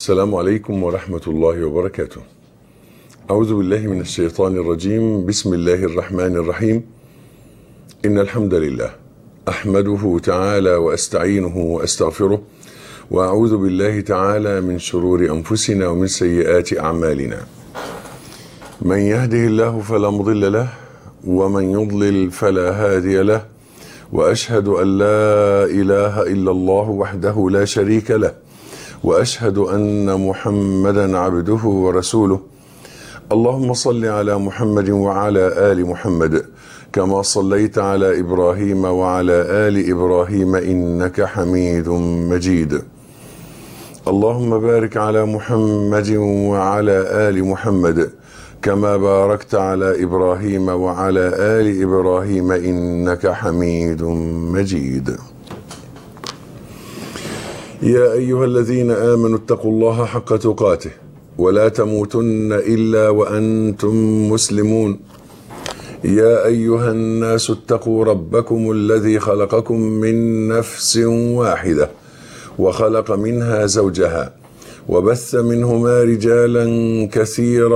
السلام عليكم ورحمة الله وبركاته. أعوذ بالله من الشيطان الرجيم، بسم الله الرحمن الرحيم. إن الحمد لله أحمده تعالى وأستعينه وأستغفره وأعوذ بالله تعالى من شرور أنفسنا ومن سيئات أعمالنا. من يهده الله فلا مضل له ومن يضلل فلا هادي له وأشهد أن لا إله إلا الله وحده لا شريك له. واشهد ان محمدا عبده ورسوله اللهم صل على محمد وعلى ال محمد كما صليت على ابراهيم وعلى ال ابراهيم انك حميد مجيد اللهم بارك على محمد وعلى ال محمد كما باركت على ابراهيم وعلى ال ابراهيم انك حميد مجيد يا ايها الذين امنوا اتقوا الله حق تقاته ولا تموتن الا وانتم مسلمون يا ايها الناس اتقوا ربكم الذي خلقكم من نفس واحده وخلق منها زوجها وبث منهما رجالا كثيرا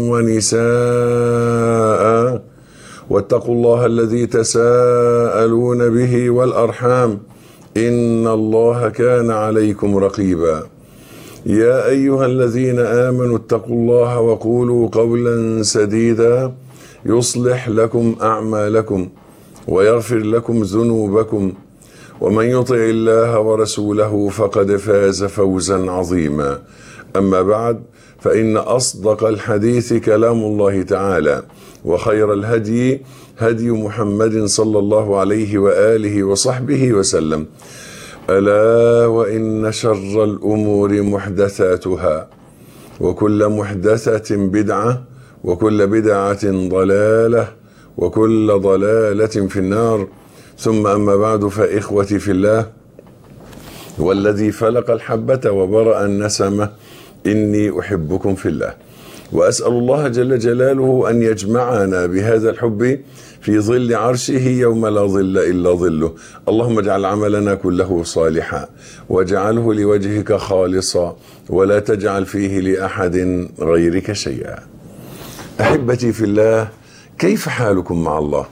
ونساء واتقوا الله الذي تساءلون به والارحام ان الله كان عليكم رقيبا يا ايها الذين امنوا اتقوا الله وقولوا قولا سديدا يصلح لكم اعمالكم ويغفر لكم ذنوبكم ومن يطع الله ورسوله فقد فاز فوزا عظيما اما بعد فان اصدق الحديث كلام الله تعالى وخير الهدي هدي محمد صلى الله عليه واله وصحبه وسلم الا وان شر الامور محدثاتها وكل محدثه بدعه وكل بدعه ضلاله وكل ضلاله في النار ثم اما بعد فاخوتي في الله والذي فلق الحبه وبرا النسمه اني احبكم في الله واسال الله جل جلاله ان يجمعنا بهذا الحب في ظل عرشه يوم لا ظل الا ظله اللهم اجعل عملنا كله صالحا واجعله لوجهك خالصا ولا تجعل فيه لاحد غيرك شيئا احبتي في الله كيف حالكم مع الله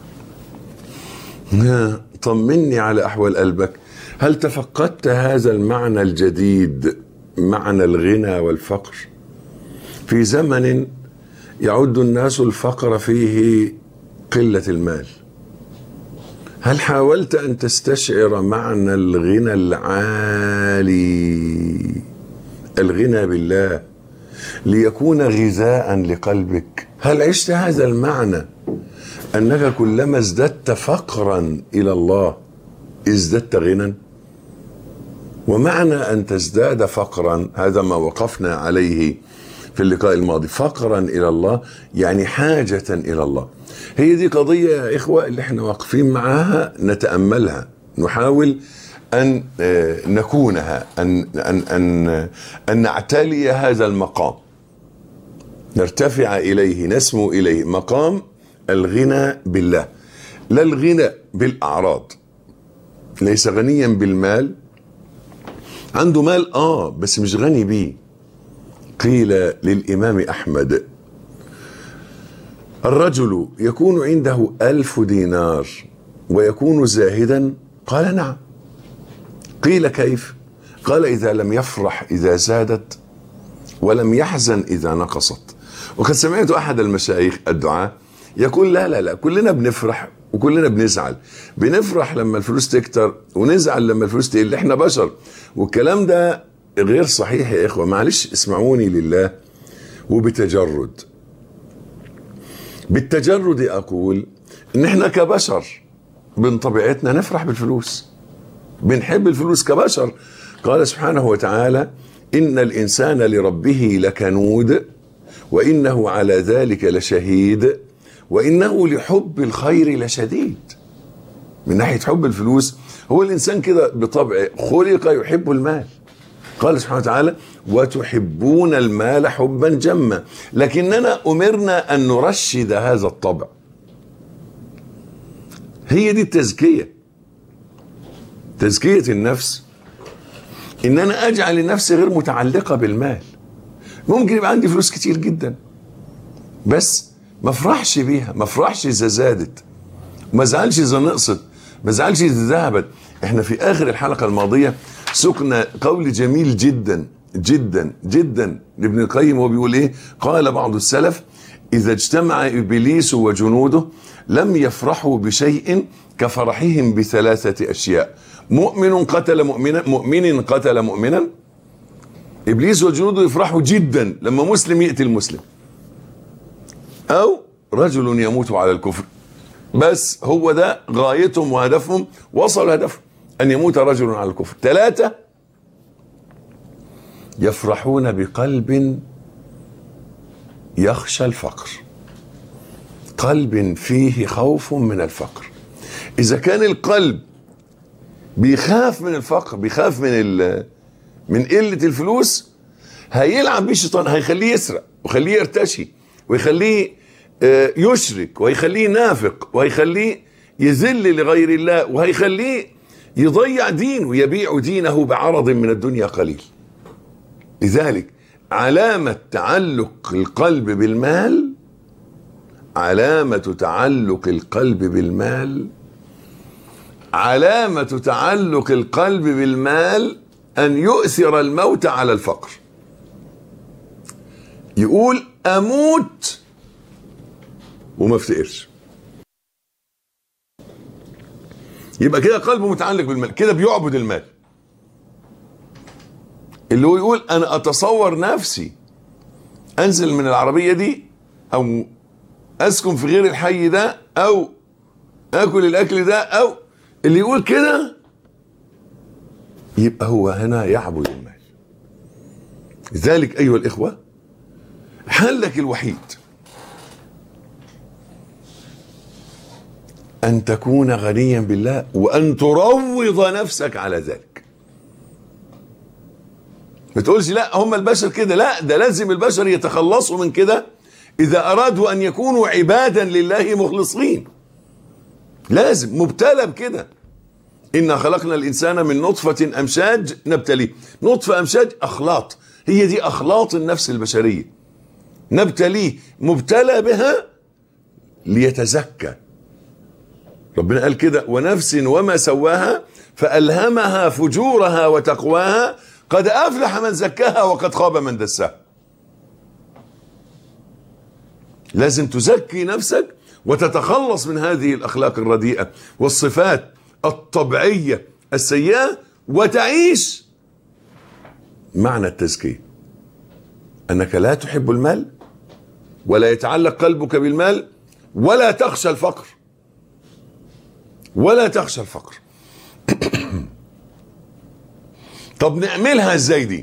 طمني على احوال قلبك هل تفقدت هذا المعنى الجديد معنى الغنى والفقر في زمن يعد الناس الفقر فيه قله المال هل حاولت ان تستشعر معنى الغنى العالي الغنى بالله ليكون غذاء لقلبك هل عشت هذا المعنى انك كلما ازددت فقرا الى الله ازددت غنى ومعنى ان تزداد فقرا هذا ما وقفنا عليه في اللقاء الماضي فقرا الى الله يعني حاجه الى الله هي دي قضيه يا اخوه اللي احنا واقفين معاها نتاملها نحاول ان نكونها ان ان ان ان نعتلي هذا المقام نرتفع اليه نسمو اليه مقام الغنى بالله لا الغنى بالاعراض ليس غنيا بالمال عنده مال اه بس مش غني بيه قيل للامام احمد الرجل يكون عنده الف دينار ويكون زاهدا قال نعم قيل كيف قال اذا لم يفرح اذا زادت ولم يحزن اذا نقصت وقد سمعت احد المشايخ الدعاء يقول لا لا لا كلنا بنفرح وكلنا بنزعل بنفرح لما الفلوس تكتر ونزعل لما الفلوس تقل احنا بشر والكلام ده غير صحيح يا اخوه معلش اسمعوني لله وبتجرد بالتجرد اقول ان احنا كبشر من طبيعتنا نفرح بالفلوس بنحب الفلوس كبشر قال سبحانه وتعالى ان الانسان لربه لكنود وانه على ذلك لشهيد وانه لحب الخير لشديد من ناحيه حب الفلوس هو الانسان كده بطبعه خلق يحب المال قال سبحانه وتعالى وتحبون المال حبا جما لكننا امرنا ان نرشد هذا الطبع هي دي التزكيه تزكيه النفس ان انا اجعل لنفسي غير متعلقه بالمال ممكن يبقى عندي فلوس كتير جدا بس ما افرحش بيها ما افرحش اذا زادت ما ازعلش اذا نقصت ما ازعلش اذا ذهبت احنا في اخر الحلقه الماضيه سكنا قول جميل جدا جدا جدا لابن القيم وهو بيقول ايه قال بعض السلف اذا اجتمع ابليس وجنوده لم يفرحوا بشيء كفرحهم بثلاثه اشياء مؤمن قتل مؤمنا مؤمن قتل مؤمنا ابليس وجنوده يفرحوا جدا لما مسلم يقتل مسلم او رجل يموت على الكفر بس هو ده غايتهم وهدفهم وصلوا هدفهم ان يموت رجل على الكفر ثلاثه يفرحون بقلب يخشى الفقر قلب فيه خوف من الفقر اذا كان القلب بيخاف من الفقر بيخاف من ال من قله الفلوس هيلعب بيه الشيطان هيخليه يسرق ويخليه يرتشي ويخليه آه، يشرك وهيخليه نافق وهيخليه يذل لغير الله وهيخليه يضيع دينه يبيع دينه بعرض من الدنيا قليل لذلك علامة تعلق القلب بالمال علامة تعلق القلب بالمال علامة تعلق القلب بالمال أن يؤثر الموت على الفقر يقول أموت وما افتقرش يبقى كده قلبه متعلق بالمال كده بيعبد المال اللي هو يقول انا اتصور نفسي انزل من العربيه دي او اسكن في غير الحي ده او اكل الاكل ده او اللي يقول كده يبقى هو هنا يعبد المال لذلك ايها الاخوه حلك الوحيد ان تكون غنيا بالله وان تروض نفسك على ذلك ما تقولش لا هم البشر كده لا ده لازم البشر يتخلصوا من كده اذا ارادوا ان يكونوا عبادا لله مخلصين لازم مبتلى بكده انا خلقنا الانسان من نطفه امشاج نبتليه نطفه امشاج اخلاط هي دي اخلاط النفس البشريه نبتليه مبتلى بها ليتزكى ربنا قال كده ونفس وما سواها فألهمها فجورها وتقواها قد أفلح من زكاها وقد خاب من دساها لازم تزكي نفسك وتتخلص من هذه الأخلاق الرديئة والصفات الطبيعية السيئة وتعيش معنى التزكية أنك لا تحب المال ولا يتعلق قلبك بالمال ولا تخشى الفقر ولا تخشى الفقر طب نعملها ازاي دي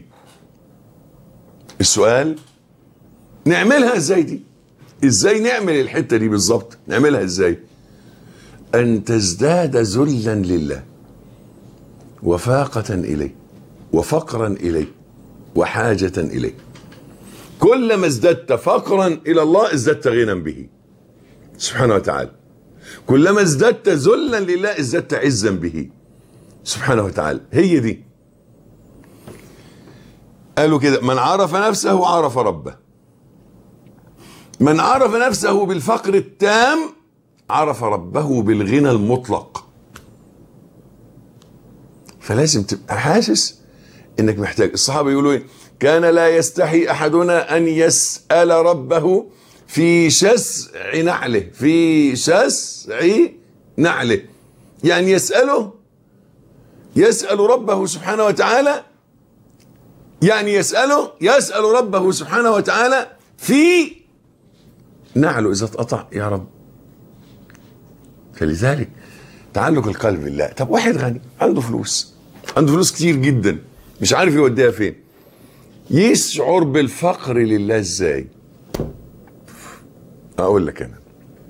السؤال نعملها ازاي دي ازاي نعمل الحتة دي بالظبط نعملها ازاي ان تزداد ذلا لله وفاقة اليه وفقرا اليه وحاجة اليه كلما ازددت فقرا الى الله ازددت غنى به سبحانه وتعالى كلما ازددت ذلا لله ازددت عزا به سبحانه وتعالى هي دي قالوا كده من عرف نفسه عرف ربه من عرف نفسه بالفقر التام عرف ربه بالغنى المطلق فلازم تبقى حاسس انك محتاج الصحابه يقولوا ايه كان لا يستحي احدنا ان يسال ربه في شسع نعله في شسع نعله يعني يسأله يسأل ربه سبحانه وتعالى يعني يسأله يسأل ربه سبحانه وتعالى في نعله إذا اتقطع يا رب فلذلك تعلق القلب بالله طب واحد غني عنده فلوس عنده فلوس كتير جدا مش عارف يوديها فين يشعر بالفقر لله ازاي اقول لك انا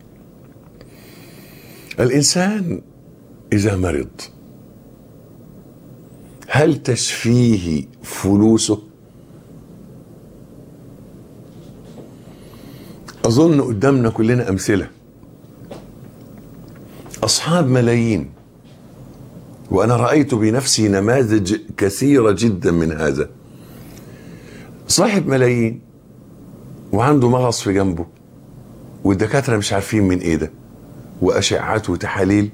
الانسان اذا مرض هل تشفيه فلوسه اظن قدامنا كلنا امثله اصحاب ملايين وانا رايت بنفسي نماذج كثيره جدا من هذا صاحب ملايين وعنده مغص في جنبه والدكاتره مش عارفين من ايه ده واشعات وتحاليل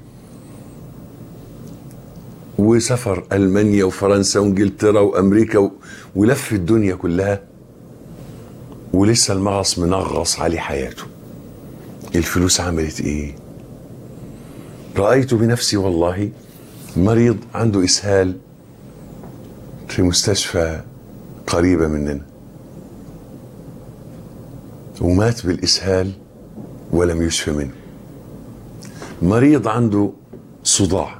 وسافر المانيا وفرنسا وانجلترا وامريكا و... ولف الدنيا كلها ولسه المغص منغص عليه حياته الفلوس عملت ايه رايت بنفسي والله مريض عنده اسهال في مستشفى قريبه مننا ومات بالاسهال ولم يشفى منه مريض عنده صداع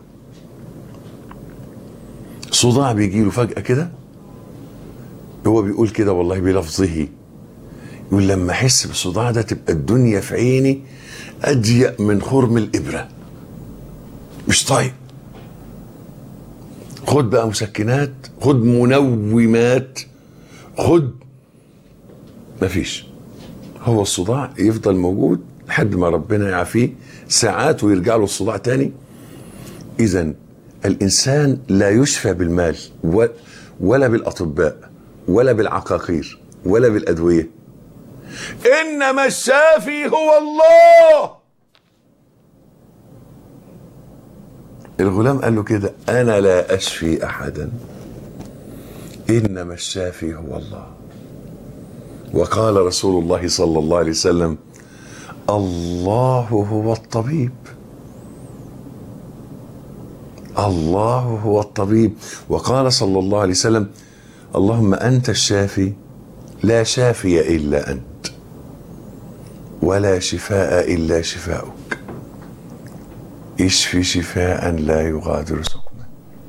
صداع بيجي له فجأة كده هو بيقول كده والله بلفظه يقول لما احس بالصداع ده تبقى الدنيا في عيني اضيق من خرم الابره مش طايق خد بقى مسكنات خد منومات خد مفيش هو الصداع يفضل موجود لحد ما ربنا يعافيه ساعات ويرجع له الصداع تاني اذا الانسان لا يشفى بالمال و- ولا بالاطباء ولا بالعقاقير ولا بالادويه انما الشافي هو الله الغلام قال له كده انا لا اشفي احدا انما الشافي هو الله وقال رسول الله صلى الله عليه وسلم الله هو الطبيب الله هو الطبيب وقال صلى الله عليه وسلم اللهم انت الشافي لا شافي الا انت ولا شفاء الا شفاؤك اشفي شفاء لا يغادر سقما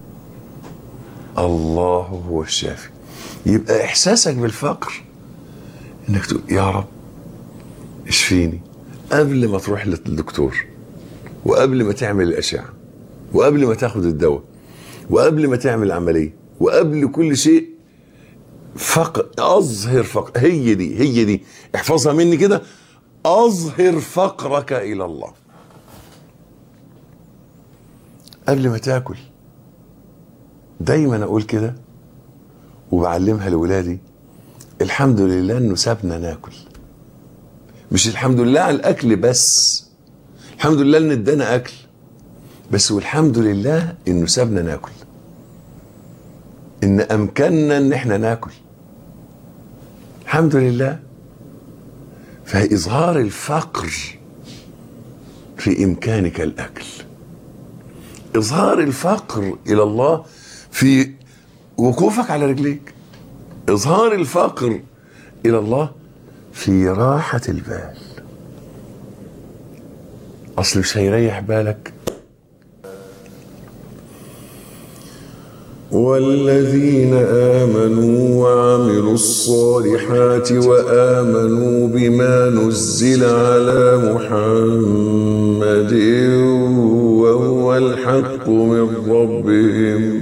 الله هو الشافي يبقى احساسك بالفقر انك تقول يا رب اشفيني قبل ما تروح للدكتور وقبل ما تعمل الاشعه وقبل ما تاخد الدواء وقبل ما تعمل عمليه وقبل كل شيء فقر اظهر فقر هي دي هي دي احفظها مني كده اظهر فقرك الى الله قبل ما تاكل دايما اقول كده وبعلمها لاولادي الحمد لله انه سابنا ناكل مش الحمد لله على الاكل بس الحمد لله ان ادانا اكل بس والحمد لله انه سابنا ناكل ان امكننا ان احنا ناكل الحمد لله فاظهار الفقر في امكانك الاكل اظهار الفقر الى الله في وقوفك على رجليك اظهار الفقر الى الله في راحه البال اصل مش هيريح بالك والذين آمنوا وعملوا الصالحات وآمنوا بما نزل على محمد وهو الحق من ربهم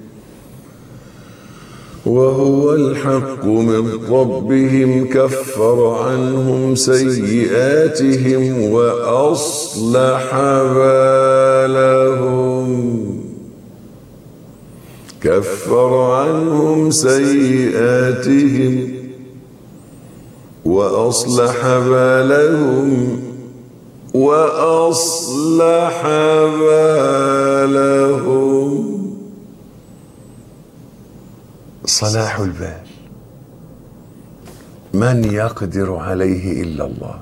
وهو الحق من ربهم كفر عنهم سيئاتهم وأصلح بالهم كفر عنهم سيئاتهم وأصلح بالهم وأصلح بالهم صلاح البال من يقدر عليه إلا الله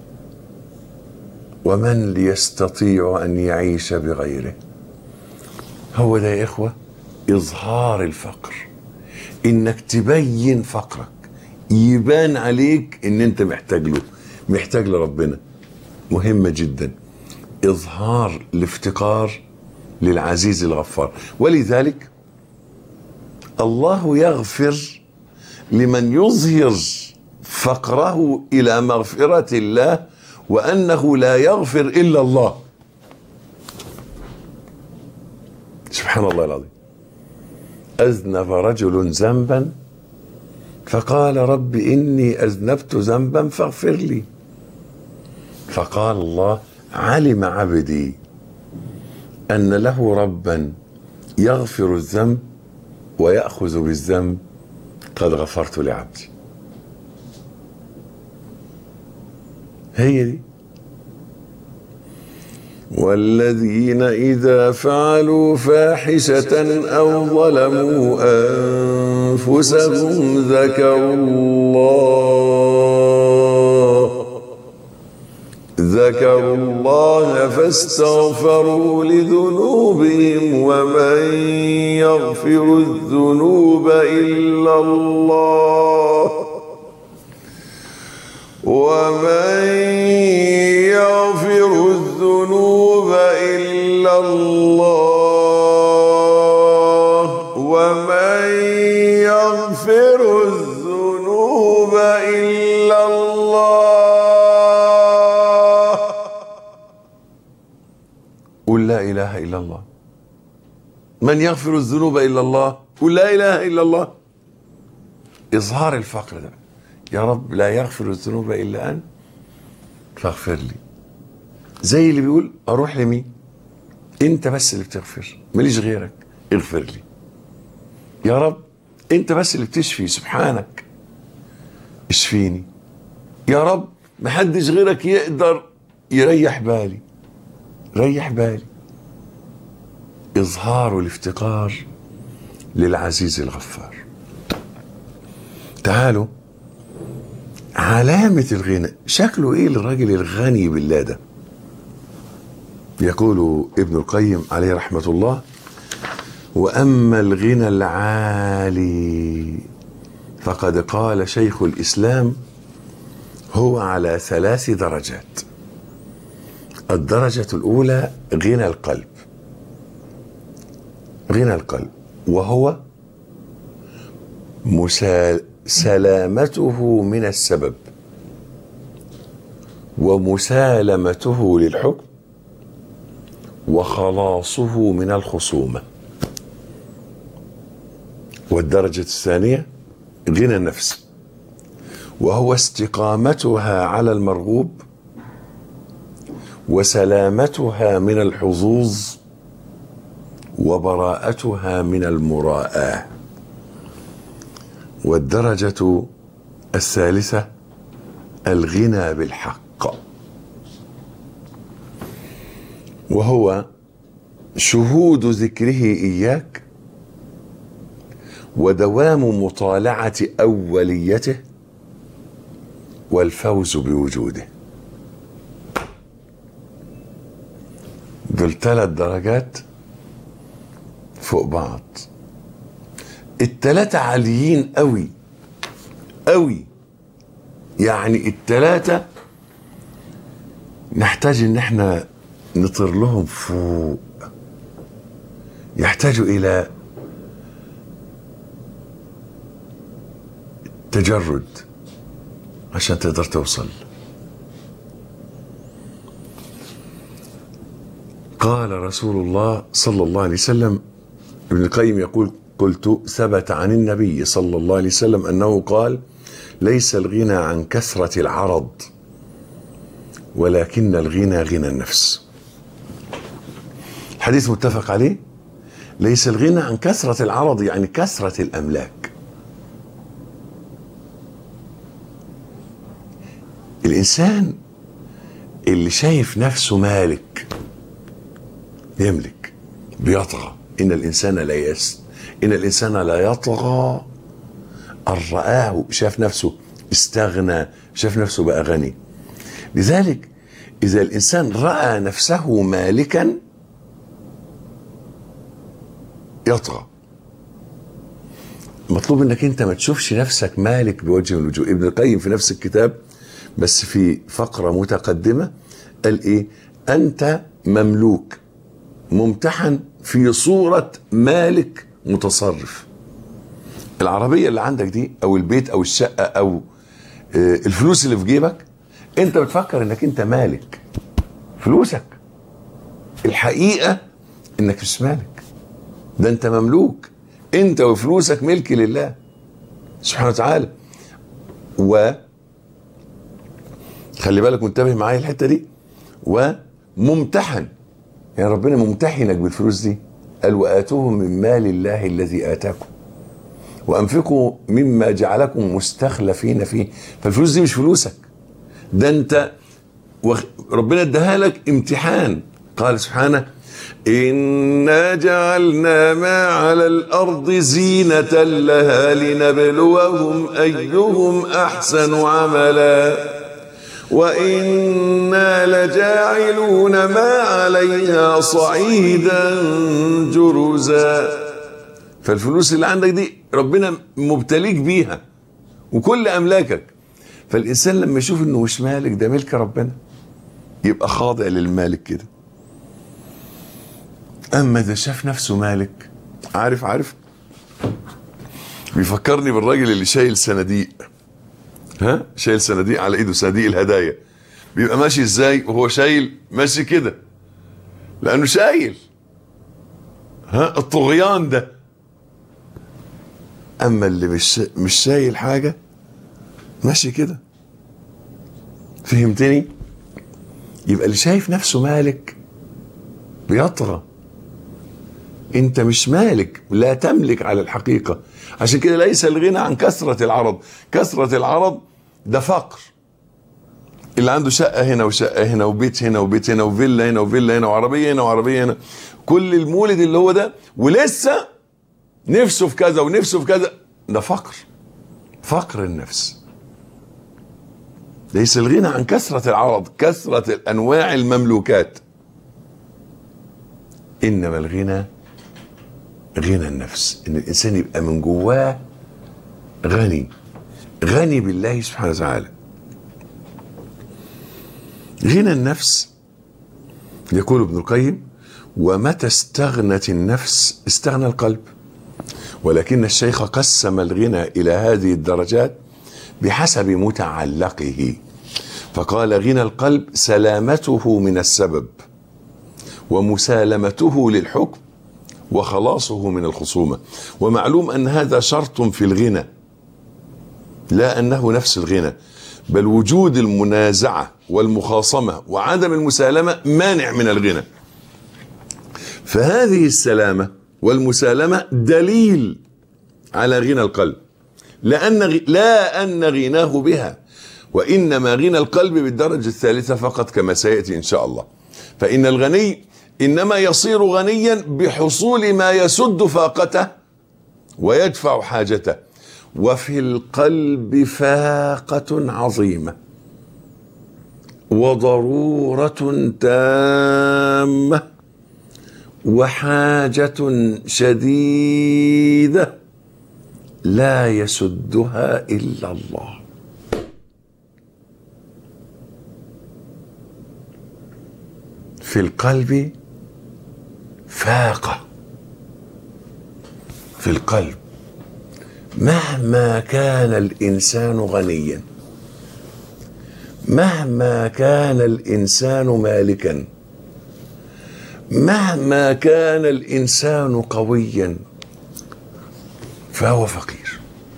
ومن يستطيع أن يعيش بغيره هو ده يا إخوة إظهار الفقر إنك تبين فقرك يبان عليك إن أنت محتاج له محتاج لربنا مهمة جدا إظهار الافتقار للعزيز الغفار ولذلك الله يغفر لمن يظهر فقره إلى مغفرة الله وأنه لا يغفر إلا الله سبحان الله العظيم أذنب رجل ذنبا فقال رب إني أذنبت ذنبا فاغفر لي فقال الله علم عبدي أن له ربا يغفر الذنب ويأخذ بالذنب قد غفرت لعبدي هي دي والذين إذا فعلوا فاحشة أو ظلموا أنفسهم ذكروا الله ذكروا الله فاستغفروا لذنوبهم ومن يغفر الذنوب إلا الله ومن يغفر الذنوب إلا الله ومن يغفر الذنوب إلا الله قل لا إله إلا الله من يغفر الذنوب إلا الله قل لا إله إلا الله إظهار الفقر ده يا رب لا يغفر الذنوب إلا أنت فاغفر لي زي اللي بيقول أروح لمين أنت بس اللي بتغفر ماليش غيرك اغفر لي يا رب أنت بس اللي بتشفي سبحانك اشفيني يا رب محدش غيرك يقدر يريح بالي ريح بالي إظهار الافتقار للعزيز الغفار تعالوا علامة الغنى شكله ايه الراجل الغني بالله ده يقول ابن القيم عليه رحمة الله وأما الغنى العالي فقد قال شيخ الإسلام هو على ثلاث درجات الدرجة الأولى غنى القلب غنى القلب وهو مسا سلامته من السبب ومسالمته للحكم وخلاصه من الخصومة والدرجة الثانية غنى النفس وهو استقامتها على المرغوب وسلامتها من الحظوظ وبراءتها من المراءه والدرجة الثالثة الغنى بالحق وهو شهود ذكره إياك ودوام مطالعة أوليته والفوز بوجوده دول ثلاث درجات فوق بعض التلاتة عاليين قوي قوي يعني التلاتة نحتاج ان احنا نطير لهم فوق يحتاجوا الى تجرد عشان تقدر توصل قال رسول الله صلى الله عليه وسلم ابن القيم يقول قلت ثبت عن النبي صلى الله عليه وسلم انه قال ليس الغنى عن كثره العرض ولكن الغنى غنى النفس الحديث متفق عليه ليس الغنى عن كثره العرض يعني كثره الاملاك الانسان اللي شايف نفسه مالك يملك بيطغى ان الانسان لا يس ان الانسان لا يطغى ان رآه شاف نفسه استغنى شاف نفسه بقى غني لذلك اذا الانسان راى نفسه مالكا يطغى مطلوب انك انت ما تشوفش نفسك مالك بوجه من الوجوه ابن القيم في نفس الكتاب بس في فقره متقدمه قال ايه انت مملوك ممتحن في صورة مالك متصرف العربية اللي عندك دي أو البيت أو الشقة أو الفلوس اللي في جيبك أنت بتفكر إنك أنت مالك فلوسك الحقيقة إنك مش مالك ده أنت مملوك أنت وفلوسك ملك لله سبحانه وتعالى و خلي بالك منتبه معايا الحتة دي وممتحن يعني ربنا ممتحنك بالفلوس دي قال وآتوهم من مال الله الذي آتاكم وأنفقوا مما جعلكم مستخلفين فيه فالفلوس دي مش فلوسك ده أنت وخ- ربنا اداها لك امتحان قال سبحانه إنا جعلنا ما على الأرض زينة لها لنبلوهم أيهم أحسن عملا وإنا لجاعلون ما عليها صعيدا جرزا فالفلوس اللي عندك دي ربنا مبتليك بيها وكل أملاكك فالإنسان لما يشوف إنه مش مالك ده ملك ربنا يبقى خاضع للمالك كده اما اذا شاف نفسه مالك عارف عارف بيفكرني بالراجل اللي شايل صناديق ها شايل صناديق على ايده صناديق الهدايا بيبقى ماشي ازاي وهو شايل ماشي كده لانه شايل ها الطغيان ده اما اللي مش مش شايل حاجه ماشي كده فهمتني يبقى اللي شايف نفسه مالك بيطغى انت مش مالك لا تملك على الحقيقة عشان كده ليس الغنى عن كثرة العرض كثرة العرض ده فقر اللي عنده شقة هنا وشقة هنا وبيت هنا وبيت هنا وفيلا هنا وفيلا هنا وعربية هنا وعربية هنا كل المولد اللي هو ده ولسه نفسه في كذا ونفسه في كذا ده فقر فقر النفس ليس الغنى عن كثرة العرض كثرة أنواع المملوكات إنما الغنى غنى النفس إن الإنسان يبقى من جواه غني غني بالله سبحانه وتعالى غنى النفس يقول ابن القيم ومتى استغنت النفس استغنى القلب ولكن الشيخ قسم الغنى إلى هذه الدرجات بحسب متعلقه فقال غنى القلب سلامته من السبب ومسالمته للحكم وخلاصه من الخصومه ومعلوم ان هذا شرط في الغنى لا انه نفس الغنى بل وجود المنازعه والمخاصمه وعدم المسالمه مانع من الغنى فهذه السلامه والمسالمه دليل على غنى القلب لأن غ- لا أن غناه بها وإنما غنى القلب بالدرجة الثالثة فقط كما سيأتي إن شاء الله فإن الغني إنما يصير غنيا بحصول ما يسد فاقته ويدفع حاجته وفي القلب فاقة عظيمة وضرورة تامة وحاجة شديدة لا يسدها الا الله في القلب فاقه في القلب مهما كان الانسان غنيا مهما كان الانسان مالكا مهما كان الانسان قويا فهو فقير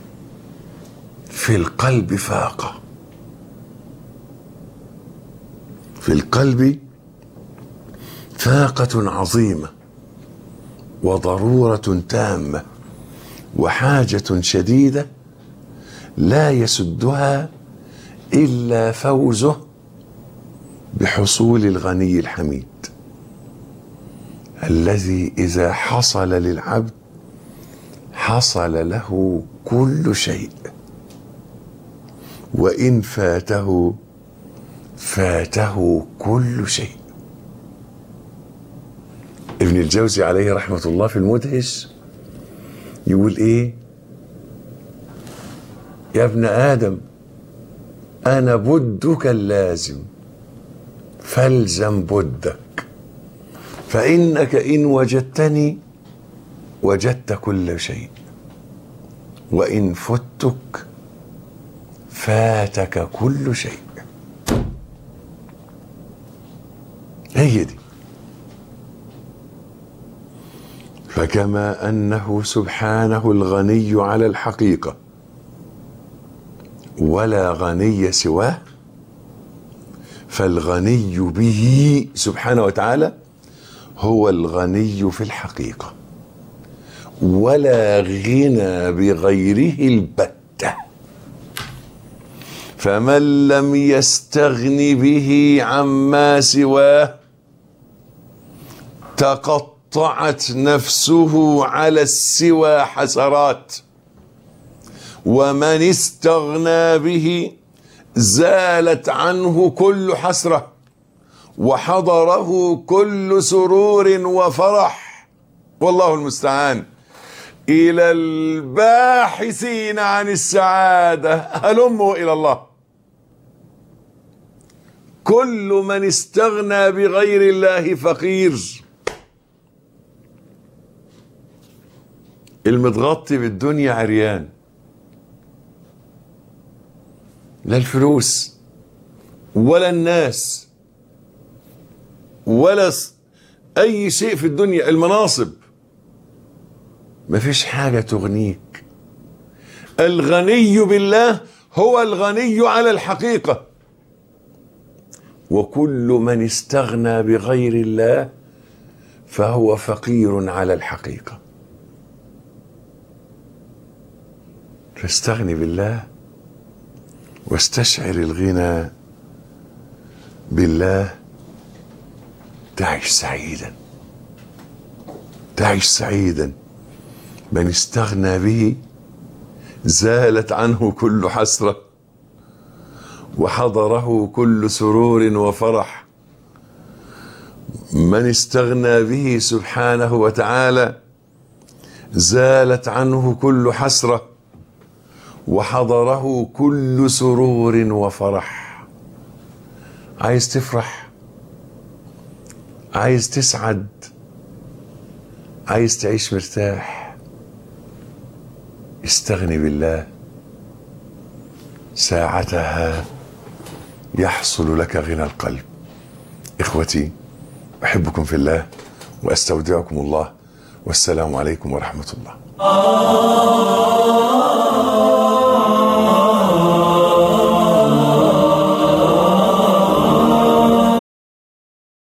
في القلب فاقة في القلب فاقة عظيمة وضرورة تامة وحاجة شديدة لا يسدها إلا فوزه بحصول الغني الحميد الذي إذا حصل للعبد حصل له كل شيء وان فاته فاته كل شيء ابن الجوزي عليه رحمه الله في المدهش يقول ايه يا ابن ادم انا بدك اللازم فالزم بدك فانك ان وجدتني وجدت كل شيء وان فتك فاتك كل شيء هي دي فكما انه سبحانه الغني على الحقيقه ولا غني سواه فالغني به سبحانه وتعالى هو الغني في الحقيقه ولا غنى بغيره البته فمن لم يستغن به عما سواه تقطعت نفسه على السوى حسرات ومن استغنى به زالت عنه كل حسره وحضره كل سرور وفرح والله المستعان الى الباحثين عن السعاده هلموا الى الله كل من استغنى بغير الله فقير المتغطي بالدنيا عريان لا الفلوس ولا الناس ولا اي شيء في الدنيا المناصب مفيش حاجه تغنيك الغني بالله هو الغني على الحقيقه وكل من استغنى بغير الله فهو فقير على الحقيقه فاستغني بالله واستشعر الغنى بالله تعش سعيدا تعش سعيدا من استغنى به زالت عنه كل حسره وحضره كل سرور وفرح من استغنى به سبحانه وتعالى زالت عنه كل حسره وحضره كل سرور وفرح عايز تفرح عايز تسعد عايز تعيش مرتاح استغني بالله ساعتها يحصل لك غنى القلب اخوتي احبكم في الله واستودعكم الله والسلام عليكم ورحمه الله